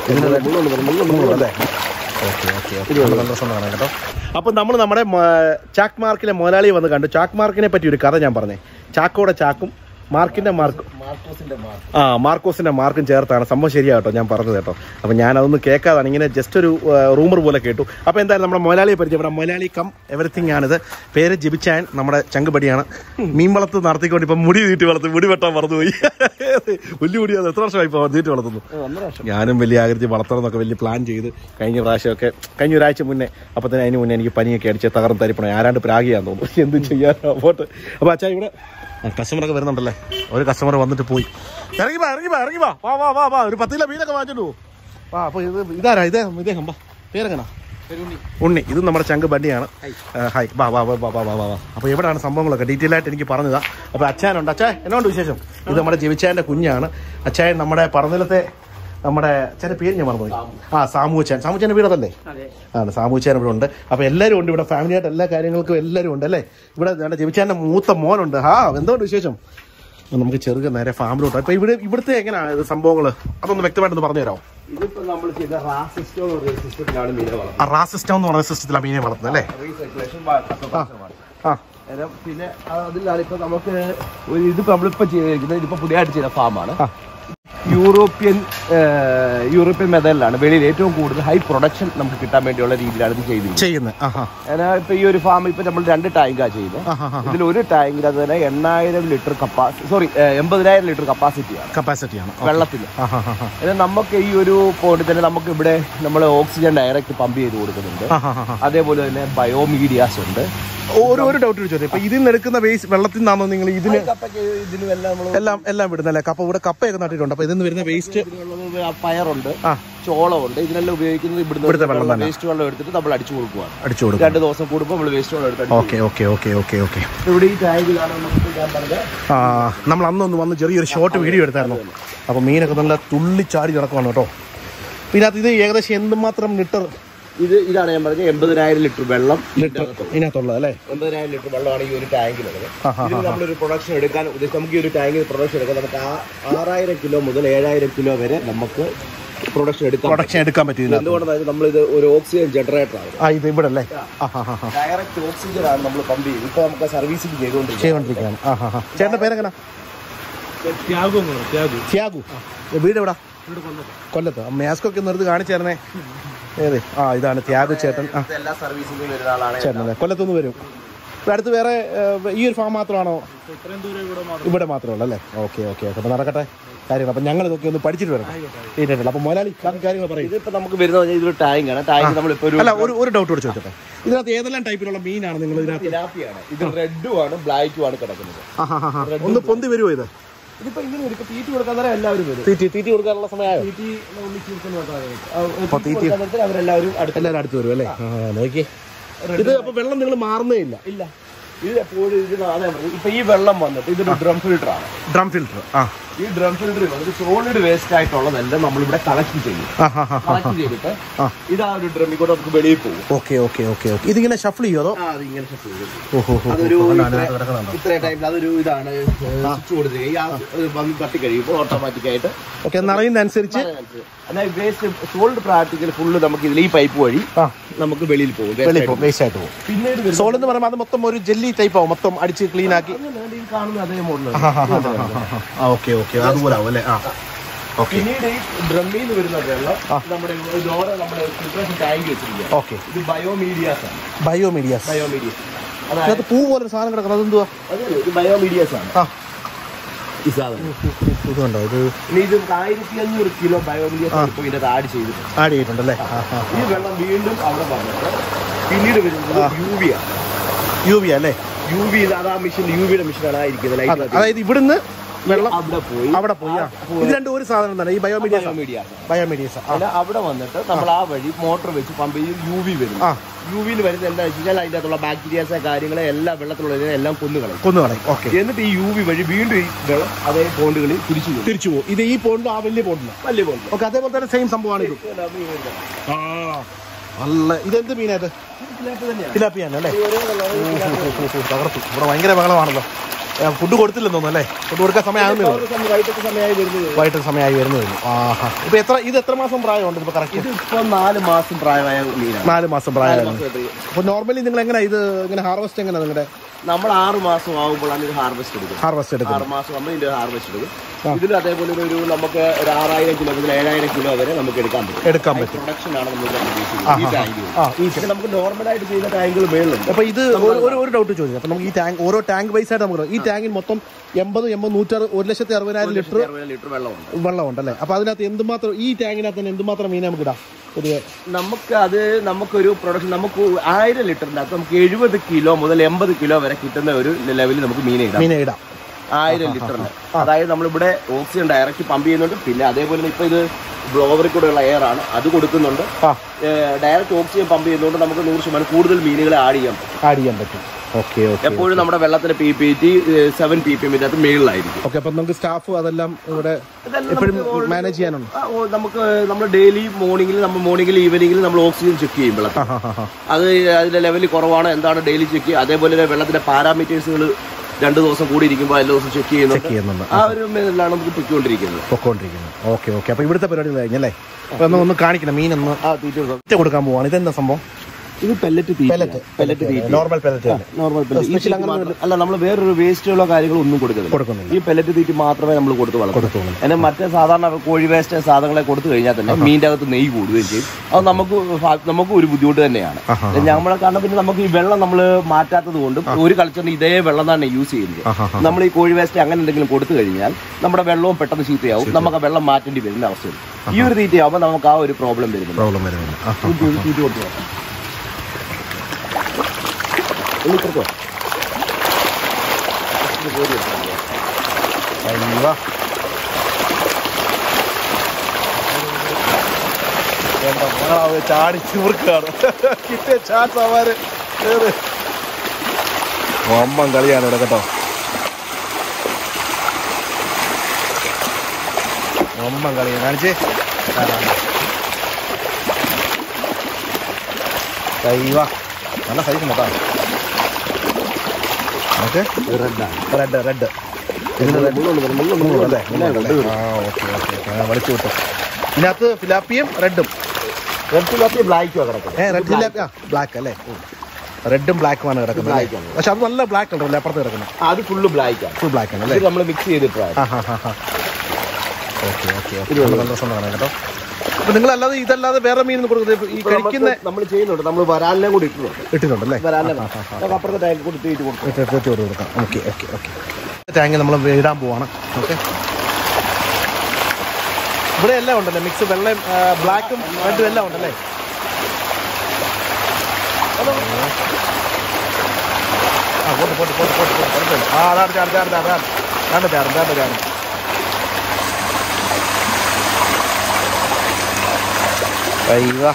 ഇതിന് മുള്ളുണ്ട് പോലെ, മുള്ളുണ്ട്, മുള്ളുണ്ടല്ലേ ഓക്കെ ഓക്കെ ഓക്കെ നല്ല രസമാണ് കേട്ടോ അപ്പം നമ്മൾ നമ്മുടെ മ- ചാക്ക് മാർക്കിലെ മുതലാളി വന്ന് കണ്ടു ചാക്ക് മാർക്കിനെ പറ്റി ഒരു കഥ ഞാൻ പറഞ്ഞേ ചാക്കോടെ ചാക്കും മാർക്കിന്റെ മാർക്കും മാർക്കോസിന്റെ മാർക്ക് ആ മാർക്കോസിന്റെ മാർക്കും ചേർത്താണ് സംഭവം ശരിയാ കേട്ടോ ഞാൻ പറഞ്ഞത് കേട്ടോ അപ്പം ഞാൻ അതൊന്ന് കേൾക്കാതാണ് ഇങ്ങനെ ജസ്റ്റ് ഒരു റൂമർ പോലെ കേട്ടു അപ്പോൾ എന്തായാലും നമ്മുടെ മൊലാളിയെ പരിചയം ഇവിടെ മൊലാളി കം എവറിത്തിങ് ആണിത് പേര് ജിബിച്ചാൻ നമ്മുടെ ചങ്കുപടിയാണ് മീൻ വളർത്ത് നടത്തിക്കൊണ്ട് ഇപ്പം മുടി നീട്ടി വളർത്തി മുടി വെട്ടാൻ മറന്നുപോയി വലിയ മുടിയാണ് എത്ര വർഷമായി ഇപ്പോൾ നീട്ടി വളർത്തുന്നു ഒന്നര വർഷം ഞാനും വലിയ ആകൃതി വളർത്തണം എന്നൊക്കെ വലിയ പ്ലാൻ ചെയ്ത് കഴിഞ്ഞ പ്രാവശ്യമൊക്കെ കഴിഞ്ഞ ഒരാഴ്ച മുന്നേ അപ്പോൾ തന്നെ അതിന് മുന്നേ എനിക്ക് പനിയൊക്കെ അടിച്ച് തകർന്ന് തരിപ്പണം ആരാണ്ട് പ്രാഗിയാന്ന് തോന്നുന്നു എന്ത് ചെയ്യാൻ പോട്ട് അപ്പോൾ അച്ഛാ ഇവിടെ കസ്റ്റമറൊക്കെ വരുന്നുണ്ടല്ലേ ഒരു കസ്റ്റമർ വന്നിട്ട് പോയി ഇറങ്ങി വാ ഇറങ്ങി വാ ഇറങ്ങി വാ വാ വാ വാ വാ ഒരു പത്ത് കിലോ മീനൊക്കെ വാങ്ങിച്ചിട്ടു വാ അപ്പോൾ ഇത് ഇതാരാ ഇദ്ദേഹം ഇദ്ദേഹം വാ പേരെങ്ങനാ ഉണ്ണി ഇത് നമ്മുടെ ചങ്ക് ബണ്ടിയാണ് ഹായ് വാ വാ വാ വാ വാ വാ വാ വാ അപ്പോൾ എവിടെയാണ് സംഭവങ്ങളൊക്കെ ഡീറ്റെയിൽ ആയിട്ട് എനിക്ക് പറഞ്ഞതാ അപ്പോൾ അച്ഛനുണ്ട് അച്ഛാ എന്നാണ്ട് വിശേഷം ഇത് നമ്മുടെ ജവിച്ചാൻ്റെ കുഞ്ഞാണ് അച്ഛൻ നമ്മുടെ പറന്നിലത്തെ നമ്മുടെ അച്ഛൻ്റെ പേര് ഞാൻ മറന്നുപോയി ആ സാമൂച്ചാൻ സാമൂച്ചാൻ്റെ വീട് അതല്ലേ ആണ് സാമൂച്ചാൻ ഇവിടെ ഉണ്ട് അപ്പോൾ എല്ലാവരും ഉണ്ട് ഇവിടെ ഫാമിലി ആയിട്ട് എല്ലാ കാര്യങ്ങൾക്കും എല്ലാവരും ഉണ്ട് അല്ലേ ഇവിടെ നമ്മുടെ ജവിച്ചാൻ്റെ മൂത്ത മോനുണ്ട് ഹാ എന്തുകൊണ്ട് വിശേഷം അപ്പോൾ നമുക്ക് ചെറുക നേരെ ഫാമിലോട്ട് അപ്പോൾ ഇവിടെ ഇവിടുത്തെ എങ്ങനെയാണ് ഇത് സംഭവങ്ങൾ അതൊന്ന് വ്യക്തമായിട്ടൊന്ന് പറഞ്ഞു തരാമോ ഇതിപ്പോ നമ്മൾ ചെയ്ത റാ സിസ്റ്റം എന്ന് പറയുന്ന സിസ്റ്റത്തിലാണ് മീനെ വളർത്തുന്നത് ആ റാ സിസ്റ്റം എന്ന് പറയുന്ന സിസ്റ്റത്തിലാണ് മീനെ വളർത്തുന്നത് അല്ലേ റീസൈക്ലേഷൻ ആ അന്നേരം പിന്നെ അതിലാണ് ഇപ്പൊ നമുക്ക് ഒരു ഇതിപ്പോ നമ്മളിപ്പോ ചെയ്തിരിക്കുന്നത് ഇതിപ്പോ പുതിയതായിട്ട് ചെയ്ത ഫാമാണ് ആ. യൂറോപ്യൻ ഏഹ്, യൂറോപ്യൻ മെതഡിലാണ് വെളിയിൽ ഏറ്റവും കൂടുതൽ ഹൈ പ്രൊഡക്ഷൻ നമുക്ക് കിട്ടാൻ വേണ്ടിയുള്ള രീതിയിലാണ് ഇത് ചെയ്തിരിക്കുന്നത് ചെയ്യുന്നത് ആ ഹാ ഏന്നാ ഇപ്പൊ ഈ ഒരു ഫാം ഇപ്പൊ നമ്മൾ രണ്ട് ടാങ്കാ ചെയ്തത് ആ ഹാ ഹാ ഇതിൽ ഒരു ടാങ്കിൽ അത് തന്നെ എണ്ണായിരം ലിറ്റർ കപ്പാസിറ്റി സോറി എൺപതിനായിരം ലിറ്റർ കപ്പാസിറ്റിയാണ് കപ്പാസിറ്റിയാണ് വെള്ളത്തിൽ ആ ഹാ ഹാ ഹാ എന്നാൽ നമുക്ക് ഈ ഒരു പോയിന്റ് തന്നെ നമുക്ക് ഇവിടെ നമ്മൾ ഓക്സിജൻ ഡയറക്റ്റ് പമ്പ് ചെയ്ത് കൊടുക്കുന്നുണ്ട് ആ, ആ, ആ. അതേപോലെ തന്നെ ബയോമീഡിയാസ് ഉണ്ട് ഒരു ഒരു ഡൗട്ട് ചോദിച്ചത് ഇപ്പൊ ഇതിൽ നിന്ന് എടുക്കുന്ന വേസ്റ്റ് വെള്ളത്തിൽ നിന്നാണോ നിങ്ങൾ ഇതിന് കപ്പയ്ക്ക് ഇതിനും എല്ലാം നമ്മൾ എല്ലാം എല്ലാം വിടുന്നല്ലേ കപ്പ ഇവിടെ കപ്പയൊക്കെ നട്ടിട്ടുണ്ട് അപ്പൊ ഇതിൽ നിന്ന് വരുന്ന വേസ്റ്റ് പയറുണ്ട് ആ ചോളമുണ്ട് ഇതിനെല്ലാം ഉപയോഗിക്കുന്നത് ഇവിടുത്തെ ഇവിടുത്തെ വെള്ളം തന്നെ. വേസ്റ്റ് വെള്ളം എടുത്തിട്ട് നമ്മൾ അടിച്ചു കൊടുക്കുകയാണ് അടിച്ചു കൊടുക്കും രണ്ട് ദിവസം കൂടുമ്പോൾ നമ്മൾ വേസ്റ്റ് വെള്ളം എടുത്ത് okay okay okay okay okay ഇവിടെ ഈ ടാങ്കിലാണ് നമുക്ക് ഞാൻ പറഞ്ഞത് ആ നമ്മൾ അന്നൊന്ന് വന്ന് ചെറിയൊരു ഷോർട്ട് വീഡിയോ എടുത്തായിരുന്നു അപ്പൊ മീനൊക്കെ നല്ല തുള്ളിച്ചാടി നടക്കുവാണ് കേട്ടോ ഇതിനകത്ത് ഇത് ഏകദേശം എന്തുമാത്രം ലിറ്റർ ഇത് ഇതാണ് ഞാൻ പറഞ്ഞത് എൺപതിനായിരം ലിറ്റർ വെള്ളം ലിറ്റർ ഇതിനകത്തുള്ളത് അല്ലേ എൺപതിനായിരം ലിറ്റർ വെള്ളമാണ് ഈ ഒരു ടാങ്കിലുള്ളത് ആ, ആ, ഇതിൽ നമ്മളൊരു പ്രൊഡക്ഷൻ എടുക്കാൻ ഉദ്ദേശിച്ച് നമുക്ക് ഈ ഒരു ടാങ്കിൽ പ്രൊഡക്ഷൻ എടുക്കാൻ നമുക്ക് ആ ആറായിരം കിലോ മുതൽ ഏഴായിരം കിലോ വരെ നമുക്ക് പ്രൊഡക്ഷൻ എടുക്കാം പ്രൊഡക്ഷൻ എടുക്കാൻ പറ്റില്ല എന്തുകൊണ്ടാണ് നമ്മളിത് ഒരു ഓക്സിജൻ ജനറേറ്റർ ആണ് ആ ഇത് ഇവിടെ അല്ലേ ആ ഹാ ഹാ ഹാ ഡയറക്റ്റ് ഓക്സിജൻ ആണ് നമ്മൾ പമ്പ് ചെയ്യുന്നത് ഇപ്പൊ നമുക്ക് സർവീസിംഗ് ചെയ്തുകൊണ്ടിരിക്കുന്നത് ചെയ്തോണ്ടിരിക്കുകയാണ് ആ ഹാ ഹാ ചേട്ടൻ്റെ പേരെങ്ങനെ ത്യാഗു വീട് എവിടാ കൊല്ലത്ത് മാസ്ക് ഒക്കെ നിർത്തി കാണിച്ചു തരണേ ഏത് ആ ഇതാണ് ത്യാഗു ചേട്ടൻ ആ എല്ലാ സർവീസിംഗിലും വരുന്ന ആളാണ് ചേട്ടനല്ലേ കൊല്ലത്തുനിന്ന് വരും ഇവിടെ അടുത്ത് വേറെ ഏഹ്, ഈ ഒരു ഫാം മാത്രമാണോ ഇവിടെ മാത്രമേ ഉള്ളൂ അല്ലേ ഓക്കെ ഓക്കെ ഓക്കെ അപ്പോൾ നടക്കട്ടെ കാര്യങ്ങൾ അപ്പം ഞങ്ങൾ ഇതൊക്കെ ഒന്ന് പഠിച്ചിട്ട് വരണം ഇല്ല അപ്പം മുതലാളി ബാക്കി കാര്യങ്ങൾ പറയും ഇതിപ്പോ നമുക്ക് വരുന്നത് ഇതൊരു ടാങ്ക് ആണ് ടാങ്ക് നമ്മളിപ്പോ ഒരു അല്ല ഒരു ഒരു ഡൗട്ട് കൂടെ ചോദിച്ചോട്ടെ ഇതിനകത്ത് ഏതെല്ലാം ടൈപ്പിലുള്ള മീനാണ് നിങ്ങൾ ഇതിനകത്ത് തിലാപ്പിയാണ് ഇത് റെഡും ആണ് ബ്ലാക്കും ആണ് കിടക്കുന്നത് ആ, ഹാ, ഹാ, ഹാ. ഒന്ന് പൊന്തി വരുമോ ഇത് ഇതിപ്പോ ഇങ്ങനെ ഒരു ഇപ്പൊ തീറ്റി കൊടുക്കാൻ നേരം എല്ലാവരും വരും തീറ്റി തീറ്റി കൊടുക്കാനുള്ള സമയമായോ തീറ്റി ഒന്നിച്ച് കൊടുക്കുന്ന അപ്പൊ തീറ്റി- കൊടുക്കാൻ നേരത്തിൽ അവരെല്ലാവരും അടുത്ത എല്ലാവരും അടുത്ത് വരും അല്ലേ ആ നോക്കി ഇത് അപ്പൊ വെള്ളം നിങ്ങൾ മാറുന്നേ ഇല്ല ഇല്ല ഇത് എപ്പോഴും ഇത് അതെ ഇപ്പൊ ഈ വെള്ളം വന്നിട്ട് ഇതൊരു ഡ്രം ഫിൽറ്റർ ആണ് ഡ്രം ഫിൽറ്റർ ആ ഈ ഡ്രം ഫിൽറ്റർ വന്നിട്ട് സോളിഡ് വേസ്റ്റ് ആയിട്ടുള്ളതെല്ലാം നമ്മളിവിടെ കളക്ട് ചെയ്യും ആ ഹാ ഹാ കളക്ട് ചെയ്തിട്ട് ആ. ഇതാ ഒരു ഡ്രമ്മിൽ കൂടെ നമുക്ക് വെളിയിൽ പോകും ഓക്കെ ഓക്കെ ഓക്കെ ഓക്കെ ഇതിങ്ങനെ ഷഫിൾ ചെയ്യോ അതോ ആ, അത് ഇങ്ങനെ set ചെയ്ത് വെക്കും. ഓഹോ ഹോ അതൊരു കിടക്കുന്നുണ്ടോ ഇത്ര ടൈമിൽ അതൊരു ഇതാണ് സ്വിച്ച് കൊടുത്തിരിക്കുക ഈ ആ ഒരു വന്ന് തട്ടി കഴിയുമ്പോൾ ഓട്ടോമാറ്റിക് ആയിട്ട് ഓക്കെ നിറയുന്ന അനുസരിച്ച് അതായത് വേസ്റ്റ് സോൾഡ് പ്രാക്ടിക്കൽ ഫുള്ള് നമുക്ക് ഇതിൽ ഈ പൈപ്പ് വഴി ആ നമുക്ക് വെളിയിൽ പോകും waste വെളി ആയിട്ട് പോകും വേസ്റ്റ് ആയിട്ട് പോകും പിന്നീട് വരുന്നത് സോൾ എന്ന് പറയുമ്പോൾ അത് മൊത്തം ഒരു ജെല്ലി ടൈപ്പ് ആവും മൊത്തം അടിച്ച് ക്ലീൻ ആക്കി ഈ കാണുന്ന അതേ മോഡൽ ആ ഓക്കെ ഓക്കെ അതുപോലെ ആവും അല്ലേ ആ ഓക്കെ പിന്നീട് ഈ ഡ്രമ്മിൽ നിന്ന് വരുന്ന വെള്ളം നമ്മുടെ ഇതോടെ നമ്മുടെ ഫിൽട്രേഷൻ ടാങ്ക് വെച്ചിരിക്കുക ഓക്കെ ഇത് ബയോമീഡിയാസ് ആണ് ബയോമീഡിയാസ് ബയോമീഡിയസ് അതായത് അതിനകത്ത് പൂ പോലെ ഒരു സാധനം കിടക്കുന്നത് അതെന്തുവാ അത് ഇത് ബയോമീഡിയാസ് ആണ് ആ ഈ സാധനം ഇതുണ്ടോ ഇത് ഇനി ഇത് ആയിരത്തി അഞ്ഞൂറ് കിലോ ബയോമീഡിയാസ് ഇപ്പോൾ ഇതിനകത്ത് ആഡ് ചെയ്തിട്ടുണ്ട് ആഡ് ചെയ്തിട്ടുണ്ടല്ലേ ആ ആ ഈ വെള്ളം വീണ്ടും അവിടെ വന്നിട്ട് പിന്നീട് വരുന്നത് യു വി ആണ് യു വി അല്ലേ യു വി അത് ആ മെഷീൻ യു വിയുടെ മെഷീനാണ് ആയിരിക്കുന്നത് അതെ ലൈറ്റ് അതായത് ഇവിടുന്ന് വെള്ളം അവിടെ പോയി അവിടെ പോയി ആ. ഇത് രണ്ടും ഒരു സാധനം തന്നെ ഈ ബയോമീഡിയാസ് ബയോമീഡിയാസ് ബയോമീഡിയാസ് ആ അല്ല അവിടെ വന്നിട്ട് നമ്മൾ ആ വഴി മോട്ടർ വെച്ച് പമ്പ് ചെയ്ത് യു വി വരും ആ യു വിയിൽ വരുന്നത് എന്താ വെച്ച് കഴിഞ്ഞാൽ അതിൻ്റെ അകത്തുള്ള ബാക്ടീരിയാസ് കാര്യങ്ങളെ എല്ലാം വെള്ളത്തിലുള്ളതിനെ എല്ലാം കൊന്നുകളയും കൊന്നുകളയും ഓക്കെ എന്നിട്ട് ഈ യു വി വഴി വീണ്ടും ഈ വെള്ളം അതേ പോണ്ടുകളിൽ തിരിച്ചു വരും തിരിച്ചു പോകും ഇത് ഈ പോണ്ടിലും ആ വലിയ പോണ്ടിലും വലിയ പോണ്ട് ഓക്കെ അതേപോലെ തന്നെ സെയിം സംഭവമാണ് ഇത് ആ നല്ല ഇതെന്ത് മീനായിട്ട് തന്നെയാണ് തിലാപ്പിയാണ് അല്ലേ തകർത്തു ഇവിടെ ഭയങ്കര ബഹളമാണല്ലോ ഫുഡ് കൊടുത്തില്ലെന്ന് തോന്നുന്നു അല്ലേ ഫുഡ് കൊടുക്കാൻ സമയമാകുന്നേ ഉള്ളൂ സമയം വൈകിട്ടത്തെ സമയമായി വരുന്നത് വൈകിട്ട് സമയമായി വരുന്നേ ഉള്ളൂ ആഹാ ഇപ്പൊ എത്ര ഇത് എത്ര മാസം പ്രായമുണ്ട് ഇപ്പൊ കറക്റ്റ് ഇത് ഇപ്പൊ നാല് മാസം പ്രായമായ മീനാണ് നാല് മാസം നാല് പ്രായമായിരുന്നു മാസം എത്രയും. അപ്പൊ നോർമലി നിങ്ങൾ എങ്ങനെ ഇത് ഇങ്ങനെ ഹാർവെസ്റ്റ് എങ്ങനെ നിങ്ങളുടെ നമ്മൾ ആറ് മാസം ആകുമ്പോഴാണ് ഇത് ഹാർവെസ്റ്റ് എടുക്കുന്നത് ഹാർവെസ്റ്റ് എടുക്കുന്നത് ആറ് മാസം ആകുമ്പോൾ ഇതിന്റെ ഹാർവെസ്റ്റ് എടുക്കും ഇതിൽ അതേപോലെ ഒരു- ഒരു നമുക്ക് ഒരു ആറായിരം കിലോ മുതൽ ഏഴായിരം കിലോ വരെ നമുക്ക് എടുക്കാൻ പറ്റും എടുക്കാൻ പറ്റും പ്രൊഡക്ഷൻ ആണ് നമ്മൾ പ്രതീക്ഷിക്കുന്നത് ഈ ടാങ്കിൽ ആ ഈ ഇത് നമുക്ക് നോർമലായിട്ട് ചെയ്യുന്ന ടാങ്കുകൾ മേളിലുണ്ട് അപ്പൊ ഇത് ഒരു- ഒരു ഒരു ഡൗട്ട് ചോദിച്ചു അപ്പൊ നമുക്ക് ഈ ടാങ്ക് ഓരോ ടാങ്ക് വൈസ് ആയിട്ട് നമുക്ക് ഈ ടാങ്കിൽ മൊത്തം എൺപത് എൺപത് നൂറ്ററു ഒരു ലക്ഷത്തി അറുപതിനായിരം ലിറ്റർ അറുപത് ലിറ്റർ വെള്ളമുണ്ട് വെള്ളമുണ്ടല്ലേ അപ്പൊ അതിനകത്ത് എന്തുമാത്രം ഈ ടാങ്കിനകത്ത് തന്നെ എന്തുമാത്രം മീൻ നമുക്ക് ഇടാം പൊതുവെ നമുക്ക് അത് നമുക്കൊരു പ്രൊഡക്ഷൻ നമുക്ക് ആയിരം ലിറ്ററിന്റെ അകത്ത് നമുക്ക് എഴുപത് കിലോ മുതൽ എൺപത് കിലോ വരെ കിട്ടുന്ന ഒരു ലെവലിൽ നമുക്ക് മീനെ ഇടാം മീനെ ഇടാം ആയിരം ലിറ്ററിന് അതായത് നമ്മളിവിടെ ഓക്സിജൻ ഡയറക്റ്റ് പമ്പ് ചെയ്യുന്നുണ്ട് പിന്നെ അതേപോലെ തന്നെ ഇപ്പൊ ഇത് ബ്ലോവറിൽ കൂടെയുള്ള എയർ ആണ് അത് കൊടുക്കുന്നുണ്ട് ആ ഡയറക്റ്റ് ഓക്സിജൻ പമ്പ് ചെയ്യുന്നതുകൊണ്ട് നമുക്ക് നൂറ് ശതമാനം കൂടുതൽ മീനുകളെ ആഡ് ചെയ്യാം ആഡ് ചെയ്യാൻ പറ്റും ഓക്കെ ഓക്കെ എപ്പോഴും നമ്മുടെ വെള്ളത്തിന്റെ P P T seven P P എമ്മിന്റെ അകത്ത് മേളിലായിരിക്കും ഓക്കെ അപ്പൊ നമുക്ക് സ്റ്റാഫ് അതെല്ലാം ഇവിടെ ഇതെല്ലാം എപ്പോഴും നമുക്ക് മാനേജ് ചെയ്യാനുണ്ട് ആ, ഓ, നമുക്ക് നമ്മൾ ഡെയിലി മോർണിംഗിൽ നമ്മൾ മോർണിംഗിൽ ഈവനിങ്ങിൽ നമ്മൾ ഓക്സിജൻ ചെക്ക് ചെയ്യും വെള്ളത്തിൽ ആ ഹാ ഹാ അത് അതിന്റെ ലെവൽ കുറവാണ് എന്താണ് ഡെയിലി ചെക്ക് ചെയ്യുക അതേപോലെ തന്നെ വെള്ളത്തിന്റെ പാരാമീറ്റേഴ്സുകൾ രണ്ട് ദിവസം കൂടി ഇരിക്കുമ്പോൾ എല്ലാ ദിവസം ചെക്ക് ചെയ്യുന്നുണ്ട് ചെയ്യുന്നുണ്ട് ആ ഒരു ഇതിലാണ് നമുക്ക് പൊയ്ക്കൊണ്ടിരിക്കുന്നത് പൊക്കോണ്ടിരിക്കുന്നത് ഓക്കെ ഓക്കെ അപ്പൊ ഇവിടുത്തെ പരിപാടി കഴിഞ്ഞല്ലേ അപ്പൊ ഒന്ന് ഒന്ന് കാണിക്കണം മീൻ ഒന്ന് ആ തീറ്റ തീറ്റ കൊടുക്കാൻ പോവാണ് ഇതെന്താ സംഭവം ഇത് പെല്ലറ്റ് പെല്ലറ്റ് പെല്ലറ്റ് തീറ്റ normal pellet normal Special pellet അങ്ങനെ അല്ല നമ്മൾ വേറൊരു വേസ്റ്റുകളോ കാര്യങ്ങളോ ഒന്നും കൊടുക്കുന്നില്ല കൊടുക്കുന്നില്ല ഈ പെല്ലറ്റ് തീറ്റ മാത്രമേ നമ്മൾ കൊടുത്ത് വളർത്തും കൊടുത്തോളൂ എന്നാൽ മറ്റേ സാധാരണ കോഴി വേസ്റ്റ് സാധനങ്ങളെ കൊടുത്തു കഴിഞ്ഞാൽ തന്നെ മീൻ്റെ അകത്ത് നെയ്യ് കൂടുകയും ചെയ്യും അത് നമുക്ക് ഫ- നമുക്ക് ഒരു ബുദ്ധിമുട്ട് തന്നെയാണ് ആഹാ. നമ്മളെ കാരണം പിന്നെ നമുക്ക് ഈ വെള്ളം നമ്മൾ മാറ്റാത്തത് കൊണ്ടും ഒരു കൾച്ചറിന് ഇതേ വെള്ളം തന്നെ യൂസ് ചെയ്യുന്നത് ആഹാ നമ്മൾ ഈ കോഴി വേസ്റ്റ് അങ്ങനെ എന്തെങ്കിലും കൊടുത്തു കഴിഞ്ഞാൽ നമ്മുടെ വെള്ളവും പെട്ടെന്ന് ചീത്തയാവും നമുക്ക് ആ വെള്ളം മാറ്റേണ്ടി വരുന്ന അവസ്ഥ വരും ഈ ഒരു തീറ്റയാവുമ്പോൾ നമുക്ക് ആ ഒരു പ്രോബ്ലം വരുന്നില്ല പ്രോബ്ലം വരുന്നില്ല ആ ഇത് ഒരു തീറ്റ കൊടുത്തു നോക്കാം. ഒന്ന് ഇപ്പുറത്ത് വാ. ഇത് കോരി എടുക്കാം. അയ്യോ എന്താ മോളാവ് ചാടി ചൂർക്കാണ് കിട്ടിയ ചാൻസ് അവര് കേറ്. വമ്പൻ കളിയാണ് ഇവിടെ കേട്ടോ വമ്പൻ കളിയാണ് കാണിച്ചേ അയ്യോ നല്ല സൈസ് കേട്ടോ ഓക്കെ ഇത് റെഡാണ് റെഡ് റെഡ് ഇതിന് റെഡ് അല്ലേ ആ ഓക്കെ ഓക്കെ ഓക്കെ വലിച്ചു വിട്ടു ഇതിനകത്ത് ഫിലാപ്പിയും റെഡും റെഡ് ഫിലോപ്പി ബ്ലാക്കും കിടക്കുന്നത് ഏ റെഡ് ഫിലാപ്പി ആ ബ്ലാക്ക് അല്ലേ റെഡും ബ്ലാക്കുമാണ് കിടക്കുന്നത് Black അല്ലേ? ആണ്. പക്ഷെ അത് നല്ല ബ്ലാക്ക് ഉണ്ടല്ലോ അപ്പുറത്ത് കിടക്കുന്നത് അത് ഫുള്ള് ബ്ലാക്കാണ് ഫുൾ ബ്ലാക്ക് ആണ് അല്ലേ ഇത് നമ്മൾ മിക്സ് ചെയ്തിട്ടാണ് ആ ഹാ ഹാ ഹാ ഓക്കെ ഓക്കെ ഓക്കെ നല്ല രസമാണ് കേട്ടോ അപ്പൊ നിങ്ങൾ അല്ലാതെ ഇതല്ലാതെ വേറെ മീൻ കൊടുക്കുന്നത് ഈ കഴിക്കുന്ന നമ്മൾ ചെയ്യുന്നുണ്ട് നമ്മൾ വരാലിനെ കൂടി ഇട്ടിട്ടുണ്ട് ഇട്ടിട്ടുണ്ടല്ലേ വരാലിനെ നമുക്ക് അപ്പുറത്തെ ടാങ്ക് കൂടി തീറ്റ് കൊടുക്കും ഇട്ട് ഇട്ട് ഇട്ട് കൊടുക്കാം ഓക്കെ ഓക്കെ ഓക്കെ ടാങ്ക് നമ്മൾ ഇടാൻ പോവാണ് ഓക്കെ ഇവിടെ എല്ലാം ഉണ്ടല്ലേ മിക്സ് വെള്ളയും ബ്ലാക്കും റെഡും എല്ലാം ഉണ്ടല്ലേ ആ പോട്ട് പോട്ട് പോട്ട് പോട്ട് പോട്ട് കുഴപ്പമില്ല ആ അതാണ് ചാട് ചാട് ചാട് ചാട് ചാട് ചാട് ചാട് ചാട് അയ്യോ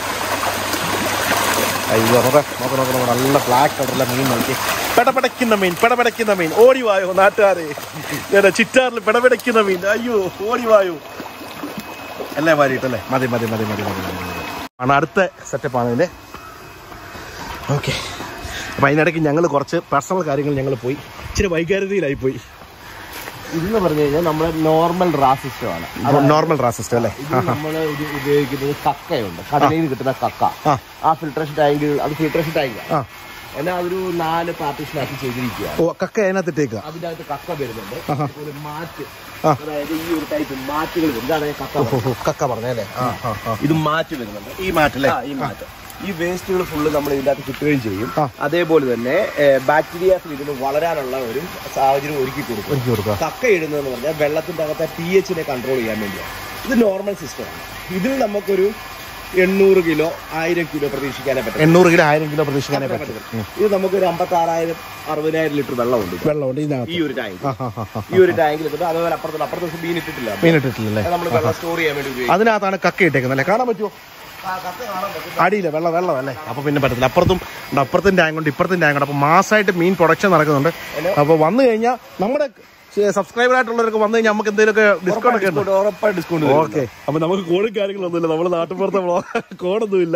അയ്യോ നോക്ക നോക്ക നോക്ക നോക്ക നല്ല ബ്ലാക്ക് കളറുള്ള മീൻ നോക്കി പെടപെടയ്ക്കുന്ന മീൻ പെടപെടയ്ക്കുന്ന മീൻ ഓടിവായോ നാട്ടുകാരെ ഏതാ ചിറ്റാറിൽ പെടപെടയ്ക്കുന്ന മീൻ അയ്യോ ഓടിവായോ എല്ലാം മാറിയിട്ടല്ലേ മതി മതി മതി മതി മതി മതി മതി. ആണ് അടുത്ത സെറ്റപ്പാണ് ഇതിൻ്റെ ഓക്കെ അപ്പം അതിനിടയ്ക്ക് ഞങ്ങൾ കുറച്ച് പേഴ്സണൽ കാര്യങ്ങൾ ഞങ്ങൾ പോയി ഇച്ചിരി വൈകാരികയിലായി പോയി ഇതെന്ന് പറഞ്ഞു കഴിഞ്ഞാൽ നമ്മുടെ നോർമൽ റാ സിസ്റ്റമാണ് നോർമൽ റാ സിസ്റ്റം അല്ലേ ഇത് നമ്മൾ ഉപയോഗിക്കുന്നത് കക്കയുണ്ട് കടലിൽ നിന്ന് കിട്ടുന്ന കക്ക ആ ആ ഫിൽട്രേഷൻ ടാങ്ക് അത് ഫിൽട്രേഷൻ ടാങ്ക് ആ എന്നാൽ അതൊരു നാല് പാർട്ടീഷനാക്കി ചെയ്തിരിക്കുക ഓ കക്ക അതിനകത്തിട്ടേക്കുക അതിനകത്ത് കക്ക വരുന്നുണ്ട് ആഹാ. ഒരു മാറ്റ് ആ. അതായത് ഈ ഒരു ടൈപ്പ് മാറ്റുകൾ വരും ഇതാണ് ഞാൻ കക്ക ഓ, ഓ, കക്ക പറഞ്ഞല്ലേ ആ ആ ആ ഇത് മാറ്റ് വരുന്നുണ്ട് ഈ മാറ്റല്ലേ ആ, ഈ മാറ്റ് ഈ വേസ്റ്റുകൾ ഫുള്ള് നമ്മൾ ഇതിന്റെ അകത്ത് കിട്ടുകയും ചെയ്യും ആ. അതേപോലെ തന്നെ ബാക്ടീരിയാസിൽ ഇതിന് വളരാനുള്ള ഒരു സാഹചര്യം ഒരുക്കി കൊടുക്കും ഒരുക്കി കൊടുക്കുക കക്ക ഇടുന്നതെന്ന് പറഞ്ഞാൽ വെള്ളത്തിന്റെ അകത്തെ പി എച്ചിനെ കൺട്രോൾ ചെയ്യാൻ വേണ്ടിയാണ് ഇത് നോർമൽ സിസ്റ്റമാണ് ഇതിൽ നമുക്കൊരു എണ്ണൂറ് കിലോ ആയിരം കിലോ പ്രതീക്ഷിക്കാനേ പറ്റും എണ്ണൂറ് കിലോ ആയിരം കിലോ പ്രതീക്ഷിക്കാനേ പറ്റും ഉം. ഇത് നമുക്കൊരു അമ്പത്തി ആറായിരം അറുപതിനായിരം ലിറ്റർ വെള്ളമുണ്ട് ഇത്. വെള്ളമുണ്ട് ഇതിനകത്ത് ഈ ഒരു ടാങ്ക് ആ ആ ആ ആ ഈ ഒരു ടാങ്കിൽ ഇട്ടിട്ട് അതേപോലെ അപ്പുറത്ത് അപ്പുറത്തെ ദിവസം മീൻ ഇട്ടിട്ടില്ല മീൻ ഇട്ടിട്ടില്ലല്ലേ നമ്മൾ വെള്ളം സ്റ്റോർ ചെയ്യാൻ വേണ്ടി ഉപയോഗിക്കും അതിനകത്താണ് കക്ക ഇട്ടേക്കുന്നത് അല്ലേ കാണാൻ പറ്റുമോ ആ, കക്ക കാണാൻ പറ്റും അടിയില്ല വെള്ളം വെള്ളം അല്ലേ അപ്പൊ പിന്നെ പറ്റത്തില്ല അപ്പുറത്തും ഉണ്ട്, അപ്പുറത്തും ടാങ്ക് ഉണ്ട് ഇപ്പുറത്തും ടാങ്ക് ഉണ്ട് അപ്പൊ മാസമായിട്ട് മീൻ പ്രൊഡക്ഷൻ നടക്കുന്നുണ്ട് അപ്പൊ വന്നു കഴിഞ്ഞാൽ നമ്മുടെ സബ്സ്ക്രൈബർ ആയിട്ടുള്ളവർക്ക് വന്നു കഴിഞ്ഞാൽ നമുക്ക് എന്തെങ്കിലുമൊക്കെ ഡിസ്കൗണ്ട് ഒക്കെ ഉണ്ട് ഡിസ്കൗണ്ട് ഉറപ്പായി ഡിസ്കൗണ്ട് ഓക്കെ അപ്പൊ നമുക്ക് കോടും കാര്യങ്ങളൊന്നുമില്ല നമ്മള് നാട്ടുപുറത്തെ കോടൊന്നുമില്ല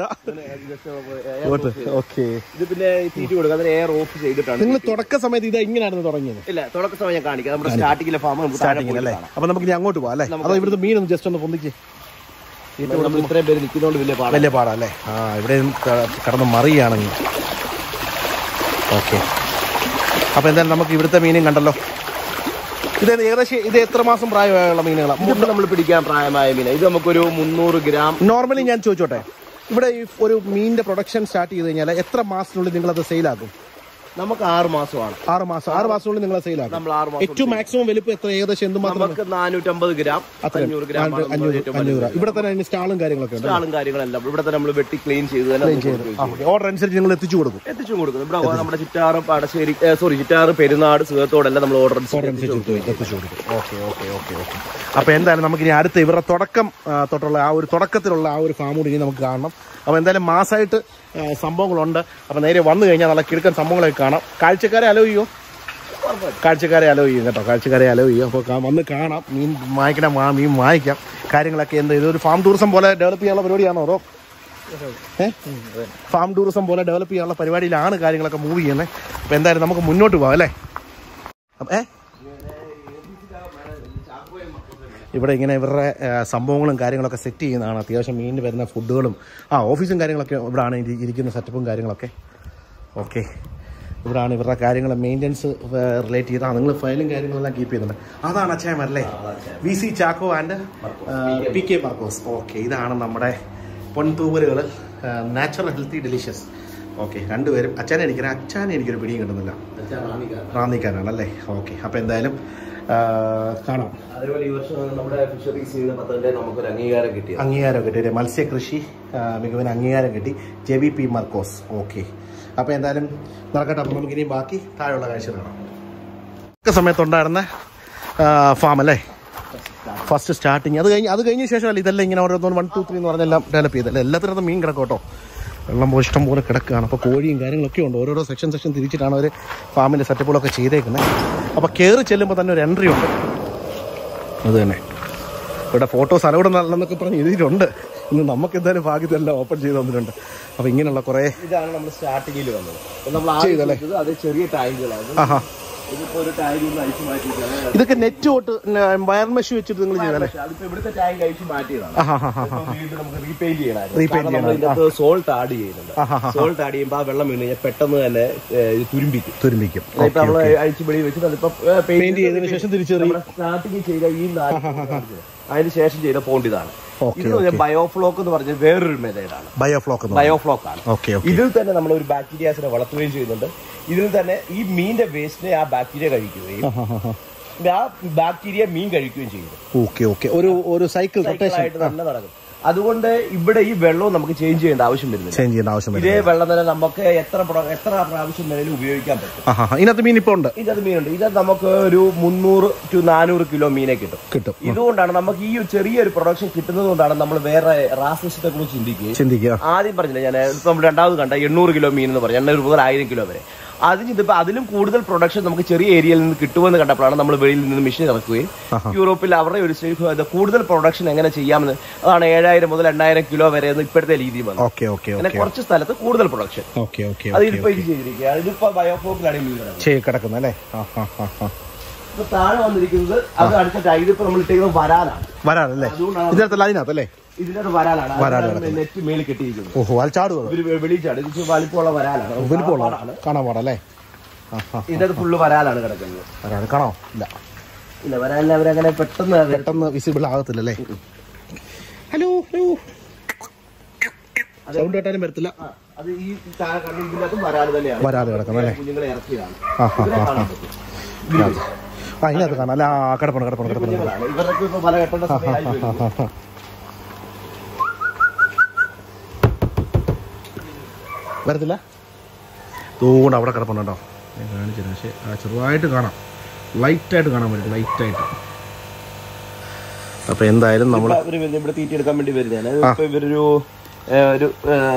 ഓക്കെ ഇത് പിന്നെ തീറ്റി കൊടുക്കുക അതിന് എയർ ഓഫ് ചെയ്തിട്ടാണ് നിങ്ങൾ തുടക്ക സമയത്ത് ഇത് ഇങ്ങനെയായിരുന്നു തുടങ്ങിയത് ഇല്ല തുടക്ക സമയം ഞാൻ കാണിക്കാം നമ്മുടെ സ്റ്റാർട്ടിങ്ങിലെ ഫാം നമുക്ക് താഴെ സ്റ്റാർട്ടിങ്ങിൽ പോയി അല്ലേ കാണാം. അപ്പൊ നമുക്ക് ഇനി അങ്ങോട്ട് പോവാം അല്ലേ അതോ ഇവിടുത്തെ മീനൊന്ന് ജസ്റ്റ് ഒന്ന് പൊന്തിക്ക് നമ്മൾ ഇത്രയും പേര് നിൽക്കുന്നതുകൊണ്ട് വലിയ പാടാണ് വലിയ പാടാ അല്ലേ ആ ഇവിടെ കടന്ന് മറിയാണെങ്കിൽ ഓക്കെ അപ്പൊ എന്തായാലും നമുക്ക് ഇവിടുത്തെ മീനും കണ്ടല്ലോ ഇത് ഏകദേശം ഇത് എത്ര മാസം പ്രായമായുള്ള മീനുകളാണ് ഇതിപ്പോ നമ്മൾ പിടിക്കാൻ പ്രായമായ മീന ഇത് നമുക്കൊരു മുന്നൂറ് ഗ്രാം നോർമലി ഞാൻ ചോദിച്ചോട്ടെ ഇവിടെ ഈ ഒരു മീനിന്റെ പ്രൊഡക്ഷൻ സ്റ്റാർട്ട് ചെയ്ത് കഴിഞ്ഞാൽ എത്ര മാസത്തിനുള്ളിൽ നിങ്ങൾ അത് സെയിലാക്കും നമുക്ക് ആറ് മാസമാണ് ആറ് മാസം ആറ് മാസത്തിനുള്ളിൽ നിങ്ങൾ സെയിലാക്കും നമ്മൾ ആറ് മാസം ഏറ്റവും മാക്സിമം വലുപ്പം എത്ര ഏകദേശം എന്ത് മാത്രം നമുക്ക് നാനൂറ്റമ്പത് ഗ്രാം അഞ്ഞൂറ് ഗ്രാം ആണ് നമ്മുടെ അഞ്ഞൂറ് ഏറ്റവും അഞ്ഞൂറ് രൂപ. ഇവിടെ തന്നെ അതിന് സ്റ്റാളും കാര്യങ്ങളൊക്കെ ഉണ്ട് ആളും കാര്യങ്ങളെല്ലാം ഇവിടെ തന്നെ നമ്മൾ വെട്ടി ക്ലീൻ ചെയ്ത് തന്നെ നമുക്ക് കൊടുക്കുകയും ഓർഡർ അനുസരിച്ച് നിങ്ങൾ എത്തിച്ചു കൊടുക്കും എത്തിച്ചും കൊടുക്കുന്നു ഇവിടെ നമ്മുടെ ചിറ്റാറ് പാടശ്ശേരി സോറി ചിറ്റാറ് പെരുന്നാട് സുഖത്തോടെല്ലാം നമ്മൾ ഓർഡർ ഓർഡർ അനുസരിച്ച് എത്തിച്ചു കൊടുക്കും ഓക്കെ ഓക്കെ ഓക്കെ ഓക്കെ അപ്പോൾ എന്തായാലും നമുക്ക് ഇനി അടുത്ത ഇവരുടെ തുടക്കം ആ, തൊട്ടുള്ള ആ ഒരു തുടക്കത്തിലുള്ള ആ ഒരു ഫാം കൂടി ഇനി നമുക്ക് കാണണം അപ്പോൾ എന്തായാലും മാസമായിട്ട് ആ, സംഭവങ്ങളുണ്ട് അപ്പോൾ നേരെ വന്നു കഴിഞ്ഞാൽ നല്ല കിടക്കൻ സംഭവങ്ങളൊക്കെ കാണാം കാഴ്ചക്കാരെ അലോ ചെയ്യോ കാഴ്ചക്കാരെ അലോ ചെയ്യും കേട്ടോ കാഴ്ചക്കാരെ അലോ ചെയ്യും അപ്പോൾ കാ- വന്ന് കാണാം മീൻ വാങ്ങിക്കണം വാ മീൻ വാങ്ങിക്കാം കാര്യങ്ങളൊക്കെ എന്ത് ഇതൊരു ഫാം ടൂറിസം പോലെ ഡെവലപ്പ് ചെയ്യാനുള്ള പരിപാടിയാണോ അതോ ഏ ഫാം ടൂറിസം പോലെ ഡെവലപ്പ് ചെയ്യാനുള്ള പരിപാടിയിലാണ് കാര്യങ്ങളൊക്കെ മൂവ് ചെയ്യുന്നത് അപ്പോൾ എന്തായാലും നമുക്ക് മുന്നോട്ട് പോകാം അല്ലേ അപ്പൊ- ഏ ഇവിടെ ഇങ്ങനെ ഇവരുടെ ആ, സംഭവങ്ങളും കാര്യങ്ങളൊക്കെ സെറ്റ് ചെയ്യുന്നതാണ് അത്യാവശ്യം മീനിന് വരുന്ന ഫുഡുകളും ആ ഓഫീസും കാര്യങ്ങളൊക്കെ ഇവിടെയാണ് ഇരി- ഇരിക്കുന്ന സെറ്റപ്പും കാര്യങ്ങളൊക്കെ ഓക്കെ ഇവിടെയാണ് ഇവരുടെ കാര്യങ്ങൾ മെയിൻ്റനൻസ് റിലേറ്റ് ചെയ്ത് ആ നിങ്ങൾ ഫയലും കാര്യങ്ങളെല്ലാം കീപ്പ് ചെയ്യുന്നുണ്ട് അതാണ് അച്ചായമാരല്ലേ V C Chacko and P K Markose okay ഇതാണ് നമ്മുടെ പൊൻതൂവലുകൾ നാച്ചുറൽ ഹെൽത്തി ഡെലിഷ്യസ് ഓക്കെ രണ്ടുപേരും അച്ഛനെ എനിക്കൊരു അച്ഛനെ എനിക്കൊരു പിടിയും കിട്ടുന്നില്ല റാന്നിക്കാരാണല്ലേ ഓക്കെ അപ്പോൾ എന്തായാലും ആ, കാണാം അതേപോലെ ഈ വർഷം നമ്മുടെ ഫിഷറീസ് പത്തന്റെ നമുക്കൊരു അംഗീകാരം കിട്ടിയത് അംഗീകാരം കിട്ടി ഒരു മത്സ്യകൃഷി ആ, മികവിന് അംഗീകാരം കിട്ടി J V P Markose okay അപ്പോൾ എന്തായാലും നടക്കട്ടെ അപ്പോൾ നമുക്ക് ഇനി ബാക്കി താഴെയുള്ള കാഴ്ച കാണാം ഒക്കെ സമയത്തുണ്ടായിരുന്ന ഫാം അല്ലേ ഫസ്റ്റ് സ്റ്റാർട്ടിങ് അത് കഴിഞ്ഞ് അത് കഴിഞ്ഞ ശേഷമല്ല ഇതെല്ലാം ഇങ്ങനെ ഓരോന്ന് വൺ ടു ത്രീ എന്ന് പറഞ്ഞെല്ലാം ഡെവലപ്പ് ചെയ്തല്ലേ എല്ലാത്തിനകത്തും മീൻ കിടക്കും കേട്ടോ വെള്ളം പോലെ ഇഷ്ടം പോലെ കിടക്കുകയാണ് അപ്പോൾ കോഴിയും കാര്യങ്ങളൊക്കെ ഉണ്ട് ഓരോരോ സെക്ഷൻ സെക്ഷൻ തിരിച്ചിട്ടാണ് അവർ ഫാമിൻ്റെ സെറ്റപ്പുകളൊക്കെ ചെയ്തേക്കുന്നത് അപ്പോൾ കയറി ചെല്ലുമ്പോൾ തന്നെ ഒരു എൻട്രി ഉണ്ട് അത് തന്നെ ഇവിടെ ഫോട്ടോസ് അലവിടെ നല്ലെന്നൊക്കെ പറഞ്ഞ് എഴുതിയിട്ടുണ്ട് ഇന്ന് നമുക്ക് എന്തായാലും ഭാഗ്യത്തെല്ലാം ഓപ്പൺ ചെയ്ത് തന്നിട്ടുണ്ട് അപ്പോൾ ഇങ്ങനെയുള്ള കുറേ ഇതാണ് നമ്മൾ സ്റ്റാർട്ടിങ്ങിൽ വന്നത് അപ്പൊ നമ്മൾ ആദ്യം ചെയ്തത് അത് ചെറിയ ടാങ്കുകളാണ് ആഹാ ഇതിപ്പോ ഒരു ടാങ്കിൽ നിന്ന് അഴിച്ചു മാറ്റിയിട്ടാണ് ഇതൊക്കെ നെറ്റ് തൊട്ട് വയർ മെഷ് വെച്ചിട്ട് നിങ്ങൾ ചെയ്തല്ലേ പക്ഷെ അതിപ്പോ ഇവിടുത്തെ ടാങ്ക് അഴിച്ചു മാറ്റിയതാണ് ആഹാ ഹാ ഹാ ഇപ്പൊ വീണ്ടും നമുക്ക് റീപെയിന്റ് ചെയ്യണമായിരുന്നു Repaint കാരണം നമ്മൾ ഇതിനകത്ത് സോൾട്ട് ആഡ് ചെയ്യുന്നുണ്ട് സോൾട്ട് ആഡ് ചെയ്യുമ്പോൾ ആ വെള്ളം വീണ് കഴിഞ്ഞാൽ പെട്ടെന്ന് തന്നെ ഏ, ഇത് തുരുമ്പിക്കും തുരുമ്പിക്കും ഇപ്പൊ നമ്മള് അഴിച്ചു വെളി വെച്ചിട്ട് അതിപ്പോ പെയിന്റ് ചെയ്തതിന് ശേഷം തിരിച്ചെറിയും സ്റ്റാർട്ടിങ് ചെയ്ത ഈ നാല് അതിന് ശേഷം ചെയ്ത പോണ്ട് ഇതാണ് Okay, ഇത് ബയോഫ്ലോക്ക് എന്ന് പറഞ്ഞ വേറൊരു മെത്തേഡാണ് ബയോഫ്ലോക്ക് എന്ന് ബയോഫ്ലോക്ക് ആണ് ഓക്കെ ഓക്കെ ഇതിൽ തന്നെ നമ്മൾ ഒരു ബാക്ടീരിയാസിനെ വളർത്തുകയും ചെയ്യുന്നുണ്ട് ഇതിൽ തന്നെ ഈ മീനിന്റെ വേസ്റ്റിനെ ആ ബാക്ടീരിയ കഴിക്കുകയും ആ ബാക്ടീരിയ മീൻ കഴിക്കുകയും ചെയ്യുന്നു ഓക്കെ ഓക്കെ ഒരു ഒരു സൈക്കിൾ റൊട്ടേഷൻ ആയിട്ട് തന്നെ നടക്കും അതുകൊണ്ട് ഇവിടെ ഈ വെള്ളവും നമുക്ക് ചേഞ്ച് ചെയ്യേണ്ട ആവശ്യം വരുന്നില്ല ചേഞ്ച് ചെയ്യേണ്ട ആവശ്യം വരും ഇതേ വെള്ളം തന്നെ നമുക്ക് എത്ര പ്ര- എത്ര പ്രാവശ്യം വേണേലും ഉപയോഗിക്കാൻ പറ്റും ആഹാ ഹാ. ഇതിനകത്ത് മീൻ ഇപ്പോൾ ഉണ്ട് ഇതിനകത്ത് മീനുണ്ട് ഇത് നമുക്ക് ഒരു മുന്നൂറ് ടു നാനൂറ് കിലോ മീനെ കിട്ടും കിട്ടും ഇതുകൊണ്ടാണ് നമുക്ക് ഈ ഒരു ചെറിയൊരു പ്രൊഡക്ഷൻ കിട്ടുന്നത് കൊണ്ടാണ് നമ്മൾ വേറെ റാസിസ്റ്റത്തെ കുറിച്ച് ചിന്തിക്കുകയും ചിന്തിക്കുക ആദ്യം പറഞ്ഞില്ല ഞാൻ ഇപ്പം നമ്മൾ രണ്ടാമത് കണ്ട എണ്ണൂറ് കിലോ മീൻ എന്ന് പറഞ്ഞു എണ്ണൂറ് മുതൽ ആയിരം കിലോ വരെ അതിന് ഇതിപ്പോ അതിലും കൂടുതൽ പ്രൊഡക്ഷൻ നമുക്ക് ചെറിയ ഏരിയയിൽ നിന്ന് കിട്ടുമെന്ന് കണ്ടപ്പോഴാണ് നമ്മൾ വെളിയിൽ നിന്ന് മെഷീൻ ഇറക്കുകയും യൂറോപ്പിൽ അവരുടെ ഒരു സ്റ്റേറ്റ് ഇത് കൂടുതൽ പ്രൊഡക്ഷൻ എങ്ങനെ ചെയ്യാമെന്ന് അതാണ് ഏഴായിരം മുതൽ എണ്ണായിരം കിലോ വരെ എന്ന് ഇപ്പോഴത്തെ രീതി വന്നു ഓക്കെ ഓക്കെ അങ്ങനെ ഓക്കെ കുറച്ച് സ്ഥലത്ത് കൂടുതൽ പ്രൊഡക്ഷൻ ഓക്കെ ഓക്കെ അത് ഇതിപ്പോ ഇത് ചെയ്തിരിക്കുക ഇതിപ്പോ ബയോഫോക്കിലാണ് ഈ മീൻ കിടക്കുന്നത്. ചെയ്ത് കിടക്കുന്നത് അല്ലേ ആ ഹാ ഹാ ഹാ ഇപ്പൊ താഴെ വന്നിരിക്കുന്നത് അത് അടുത്ത ഇതിപ്പോ നമ്മൾ ഇട്ടേക്കുന്നത് വരാലാണ് വരാറല്ലേ അതുകൊണ്ടാണ് ഇതിനകത്തല്ല അതിനകത്തല്ലേ ഇതിനകത്ത് വരാലാണ് വരാല് അതിനാണ് നെറ്റ് മേളിൽ കെട്ടിയിരിക്കുന്നത് ഓഹോ അത് ചാടുക ഇവര് വെളിച്ചാണ് ഇത് ഇച്ചിരി വലിപ്പമുള്ള വരാലാണ് വലിപ്പമുള്ള കാണാൻ പാടല്ലേ ആ ഹാ ഇതിനകത്ത് ഫുള്ള് വരാലാണ് കിടക്കുന്നത് വരാറ് കാണാമോ ഇല്ല ഇല്ല വരാലിന് അവരങ്ങനെ പെട്ടെന്ന് പെട്ടെന്ന് വിസിബിൾ ആകത്തില്ലല്ലേ ഹലോ ഹലോ സൗണ്ട് കേട്ടാലും വരത്തില്ല ആ, അത് ഈ താഴെ കണ്ട ഇതിനകത്തും വരാല് തന്നെയാണ് വരാതെ കിടക്കുന്നല്ലേ കുഞ്ഞുങ്ങളെ ഇറക്കിയതാണ് ആ ഹാ ഇതിനെ ഹാ കാണാൻ പറ്റും ആ ഇതിനകത്ത് കാണാം അല്ല ആ കിടപ്പണം കിടപ്പണം കിടപ്പണം കുഞ്ഞുങ്ങളാണ് ഇവരൊക്കെ ഇപ്പൊ പല കെട്ടേണ്ട സമയമായി വരുന്നു. വരത്തില്ല തോണ്ട് അവിടെ കിടപ്പുണ്ടോ ഞാൻ കാണിച്ചില്ല പക്ഷേ ആ ചെറുതായിട്ട് കാണാം ലൈറ്റായിട്ട് കാണാൻ പറ്റും ലൈറ്റായിട്ട് അപ്പോൾ എന്തായാലും നമ്മൾ ഇപ്പൊ അവര് വരുന്നത് ഇവിടെ തീറ്റി എടുക്കാൻ വേണ്ടി വരുന്നതാണ് ഇപ്പൊ ഇവരൊരു ഏ, ഒരു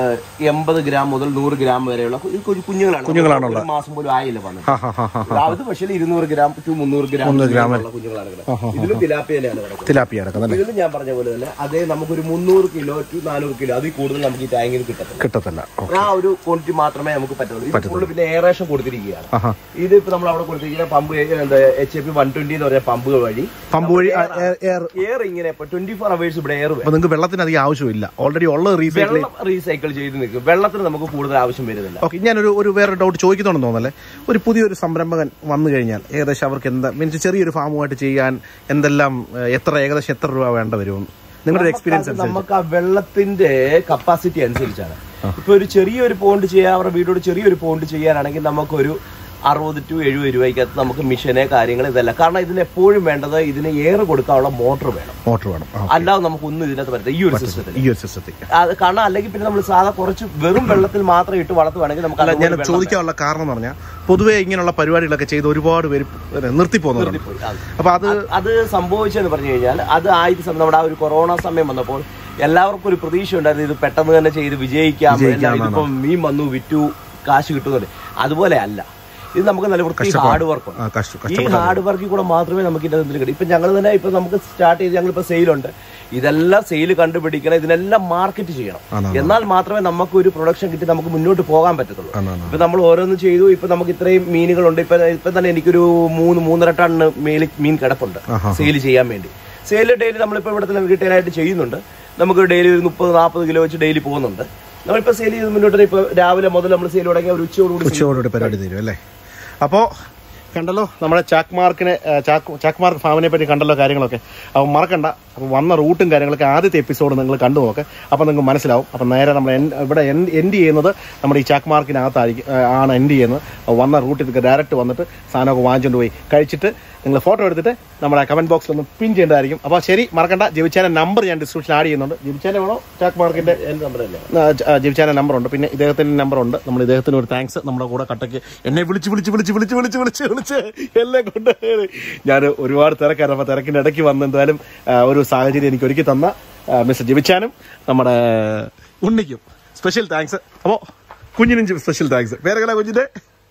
എൺപത് ഗ്രാം മുതൽ നൂറ് ഗ്രാം വരെയുള്ള കു- ഇത് കുഞ്ഞു- കുഞ്ഞുങ്ങളാണ് കുഞ്ഞുങ്ങളാണുള്ളത്. ഒരു മാസം പോലും ആയില്ല വന്നത് ഹാ ഹാ ഹാ ഹാ അത് പക്ഷേ ഇരുന്നൂറ് ഗ്രാം ടു മുന്നൂറ് ഗ്രാം ഉള്ള കുഞ്ഞുങ്ങളാണ് കിടക്കുന്നത് ഇതിലും തിലാപ്പിയലാണ് കിടക്കുന്നത് തിലാപ്പിയ അടക്കുന്നല്ലേ ഇതിലും ഞാൻ പറഞ്ഞ പോലെ തന്നെ അതേ നമുക്കൊരു മുന്നൂറ് കിലോ ടു നാനൂറ് കിലോ അതിൽ കൂടുതൽ നമുക്ക് ഈ ടാങ്കിൽ കിട്ടത്തില്ല കിട്ടത്തില്ല ഓ, ആ ഒരു ക്വാണ്ടിറ്റി മാത്രമേ നമുക്ക് പറ്റുള്ളൂ ഇത് ഫുള്ള് പിന്നെ എയറേഷൻ കൊടുത്തിരിക്കുകയാണ് ആഹാ ഇത് ഇപ്പൊ നമ്മൾ അവിടെ കൊടുത്തിരിക്കുന്ന പമ്പ് എന്താ H A P one twenty എന്ന് പറഞ്ഞ പമ്പുകൾ വഴി പമ്പ് വഴി ആ, എയർ- എയർ എയർ ഇങ്ങനെ ട്വന്റി ഫോർ അവേഴ്സ് ഇവിടെ എയർ അപ്പൊ നിങ്ങൾക്ക് വെള്ളത്തിന് അധികം ആവശ്യമില്ല ഓൾറെഡി ഉള്ളത് റീസൈക്കിൾ വെള്ളം റീസൈക്കിൾ ചെയ്ത് നിൽക്കും വെള്ളത്തിന് നമുക്ക് കൂടുതൽ ആവശ്യം വരുന്നില്ല ഓക്കെ ഞാനൊരു ഒരു വേറെ ഡൗട്ട് ചോദിക്കുന്നുണ്ടെന്ന് തോന്നല്ലേ ഒരു പുതിയൊരു സംരംഭകൻ വന്നു കഴിഞ്ഞാൽ ഏകദേശം അവർക്ക് എന്താ മീൻസ് ചെറിയൊരു ഫാമുമായിട്ട് ചെയ്യാൻ എന്തെല്ലാം ഏഹ്, എത്ര ഏകദേശം എത്ര രൂപ വേണ്ട വരും നിങ്ങളുടെ ഒരു എക്സ്പീരിയൻസ് അത് നമുക്ക് ആ വെള്ളത്തിന്റെ കപ്പാസിറ്റി അനുസരിച്ചാണ് ഇപ്പൊ ഒരു ചെറിയൊരു പോണ്ട് ചെയ്യാൻ അവരുടെ വീടോട് ചെറിയൊരു പോണ്ട് ചെയ്യാനാണെങ്കിൽ നമുക്കൊരു അറുപത് ടു എഴുപത് രൂപയ്ക്കകത്ത് നമുക്ക് മിഷനെ കാര്യങ്ങൾ ഇതല്ല കാരണം ഇതിന് എപ്പോഴും വേണ്ടത് ഇതിന് എയർ കൊടുക്കാനുള്ള മോട്ടർ വേണം മോട്ടർ വേണം ആ, അല്ലാതെ നമുക്കൊന്നും ഇതിനകത്ത് പറ്റില്ല ഈ ഒരു സിസ്റ്റത്തിൽ ഈ ഒരു സിസ്റ്റത്തിൽ അത് കാരണം അല്ലെങ്കിൽ പിന്നെ നമ്മൾ സാധാ കുറച്ച് വെറും വെള്ളത്തിൽ മാത്രം ഇട്ട് വളർത്തുവാണെങ്കിൽ നമുക്ക് അല്ല അതുപോലെ ഞാൻ ചോദിക്കാനുള്ള കാരണം എന്ന് പറഞ്ഞാൽ പൊതുവേ ഇങ്ങനെയുള്ള പരിപാടികളൊക്കെ ചെയ്ത് ഒരുപാട് പേര് നിർത്തി പോകുന്നവരുണ്ട് പോയി. അത് അപ്പൊ അത് അത് സംഭവിച്ചെന്ന് പറഞ്ഞു കഴിഞ്ഞാൽ അത് ആദ്യത്തെ സമയം നമ്മുടെ ആ ഒരു കൊറോണ സമയം വന്നപ്പോൾ എല്ലാവർക്കും ഒരു പ്രതീക്ഷ ഉണ്ടായിരുന്നു ഇത് പെട്ടെന്ന് തന്നെ ചെയ്ത് വിജയിക്കാം എല്ലാം ഇതിപ്പം മീൻ വന്നു വിറ്റു കാശ് കിട്ടുന്നുണ്ട് അതുപോലെ അല്ല ഇത് നമുക്ക് നല്ല വൃത്തി ഹാർഡ് വർക്ക് ഉണ്ട് ആ, കഷ്ടം ഈ ഹാർഡ് വർക്കിൽ കൂടെ മാത്രമേ നമുക്ക് ഇതിനകത്ത് കിട്ടും ഇപ്പൊ ഞങ്ങൾ തന്നെ ഇപ്പൊ നമുക്ക് സ്റ്റാർട്ട് ചെയ്ത് ഞങ്ങൾ ഇപ്പൊ സെയിലുണ്ട് ഇതെല്ലാം സെയിൽ കണ്ടുപിടിക്കണം ഇതിനെല്ലാം മാർക്കറ്റ് ചെയ്യണം ആണോ. എന്നാൽ മാത്രമേ നമുക്ക് ഒരു പ്രൊഡക്ഷൻ കിട്ടി നമുക്ക് മുന്നോട്ട് പോകാൻ പറ്റത്തുള്ളൂ ആണ്, ആണ്. ഇപ്പൊ നമ്മൾ ഓരോന്ന് ചെയ്തു ഇപ്പൊ നമുക്ക് ഇത്രയും മീനുകളുണ്ട് ഇപ്പൊ ഇപ്പൊ തന്നെ എനിക്കൊരു മൂന്ന് മൂന്നര ടണ്ണ് മേളി മീൻ കിടപ്പുണ്ട് ആഹാ. സെയിൽ ചെയ്യാൻ വേണ്ടി സെയിൽ ഡെയിലി നമ്മളിപ്പോ ഇവിടെ തന്നെ റീറ്റെയിൽ ആയിട്ട് ചെയ്യുന്നുണ്ട് നമുക്ക് ഡെയിലി ഒരു മുപ്പത് നാൽപ്പത് കിലോ വെച്ച് ഡെയിലി പോകുന്നുണ്ട് നമ്മളിപ്പോ സെയിൽ ചെയ്ത് മുന്നോട്ട് ഇപ്പൊ രാവിലെ മുതൽ നമ്മൾ സെയിൽ തുടങ്ങിയ ഒരു ഉച്ചയോടുകൂടി ഉച്ചയോടുകൂടി പരിപാടി തീരും അല്ലേ അപ്പോൾ കണ്ടല്ലോ നമ്മുടെ ചാക്ക് മാർക്കിനെ ആ, ചാക്ക് ചാക്ക് മാർക്ക് ഫാമിനെ പറ്റി കണ്ടല്ലോ കാര്യങ്ങളൊക്കെ അപ്പോൾ മറക്കണ്ട അപ്പോൾ വന്ന റൂട്ടും കാര്യങ്ങളൊക്കെ ആദ്യത്തെ എപ്പിസോഡ് നിങ്ങൾ കണ്ടു നോക്ക് അപ്പോൾ നിങ്ങൾക്ക് മനസ്സിലാവും അപ്പോൾ നേരെ നമ്മൾ എൻ- ഇവിടെ എൻഡ് ചെയ്യുന്നത് നമ്മുടെ ഈ ചാക്ക് മാർക്കിനകത്തായിരിക്കും ആ, ആണ് എൻഡ് ചെയ്യുന്നത് അപ്പോൾ വന്ന റൂട്ടിൽ ഡയറക്റ്റ് വന്നിട്ട് സാധനമൊക്കെ വാങ്ങിച്ചുകൊണ്ട് പോയി കഴിച്ചിട്ട് നിങ്ങൾ ഫോട്ടോ എടുത്തിട്ട് നമ്മുടെ കമന്റ് ബോക്സിൽ ഒന്ന് പിൻ ചെയ്യേണ്ടതായിരിക്കും അപ്പോൾ ശരി മറക്കണ്ട ജവിച്ചാൻ്റെ നമ്പർ ഞാൻ ഡിസ്ക്രിപ്ഷൻ ആഡ് ചെയ്യുന്നുണ്ട് ജവിച്ചാൻ്റെ വേണോ ചാക്ക് മാർക്കിൻ്റെ എന്റെ നമ്പറല്ലേ ജീവിച്ചാൻ്റെ നമ്പർ ഉണ്ട് പിന്നെ ഇദ്ദേഹത്തിന്റെ നമ്പർ ഉണ്ട് നമ്മൾ ഇദ്ദേഹത്തിന് ഒരു താങ്ക്സ് നമ്മുടെ കൂടെ കട്ടയ്ക്ക് എന്നെ വിളിച്ച് വിളിച്ച് വിളിച്ച് വിളിച്ച് വിളിച്ച് വിളിച്ച് വിളിച്ച് എല്ലാം കൊണ്ട് ഞാൻ ഒരുപാട് തിരക്കായിരുന്നു അപ്പോൾ തിരക്കിൻ്റെ ഇടയ്ക്ക് വന്ന് എന്തായാലും ആ, ഒരു സാഹചര്യം എനിക്ക് ഒരുക്കി തന്ന ആ, മിസ്റ്റർ ജപിച്ചാനും നമ്മുടെ ഉണ്ണിക്കും സ്പെഷ്യൽ താങ്ക്സ് അപ്പോൾ കുഞ്ഞിനും സ്പെഷ്യൽ താങ്ക്സ് പേരെങ്ങനെ കുഞ്ഞിന്റെ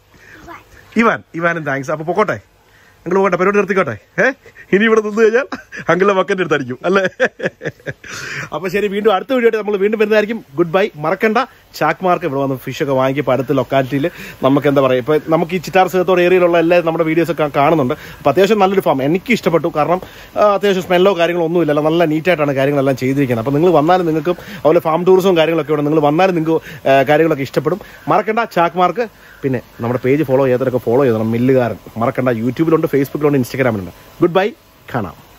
ഇവാൻ ഇവാനും താങ്ക്സ് അപ്പോൾ പൊക്കോട്ടെ നിങ്ങൾ പോകട്ടെ പരിപാടി നിർത്തിക്കോട്ടെ ഏ ഇനി ഇവിടെ നിന്ന് കഴിഞ്ഞാൽ അങ്കിളിന്റെ മക്കൻ്റെ അടുത്തായിരിക്കും അല്ലേ അപ്പൊ ശരി വീണ്ടും അടുത്ത വീഡിയോ നമ്മൾ വീണ്ടും വരുന്നതായിരിക്കും ഗുഡ് ബൈ മറക്കണ്ട ചാക്ക് മാർക്ക് ഇവിടെ വന്ന് ഫിഷൊക്കെ വാങ്ങിയപ്പോൾ അടുത്ത ലൊക്കാലിറ്റിയിൽ നമുക്ക് എന്താ പറയുക ഇപ്പൊ നമുക്ക് ഈ ചിറ്റാർ സേത്തോട് ഏരിയയിലുള്ള എല്ലാ നമ്മുടെ വീഡിയോസ് ഒക്കെ കാണുന്നുണ്ട് അപ്പൊ അത്യാവശ്യം നല്ലൊരു ഫാം എനിക്ക് ഇഷ്ടപ്പെട്ടു കാരണം ആ, അത്യാവശ്യം സ്മെല്ലോ കാര്യങ്ങളോ ഒന്നുമില്ല നല്ല നീറ്റായിട്ടാണ് കാര്യങ്ങളെല്ലാം ചെയ്തിരിക്കുന്നത് അപ്പൊ നിങ്ങൾ വന്നാലും നിങ്ങൾക്കും അതുപോലെ ഫാം ടൂറിസവും കാര്യങ്ങളൊക്കെ ഉണ്ട് നിങ്ങൾ വന്നാലും നിങ്ങൾക്ക് ആ, കാര്യങ്ങളൊക്കെ ഇഷ്ടപ്പെടും മറക്കണ്ട ചാക്ക് മാർക്ക് പിന്നെ നമ്മുടെ പേജ് ഫോളോ ചെയ്യാത്തവരൊക്കെ ഫോളോ ചെയ്തണം മില്ലുകാരൻ മറക്കണ്ട യൂട്യൂബിലുണ്ട് ഫേസ്ബുക്കിലുണ്ട് ഇൻസ്റ്റാഗ്രാമിലുണ്ട് ഗുഡ് ബൈ കാണാം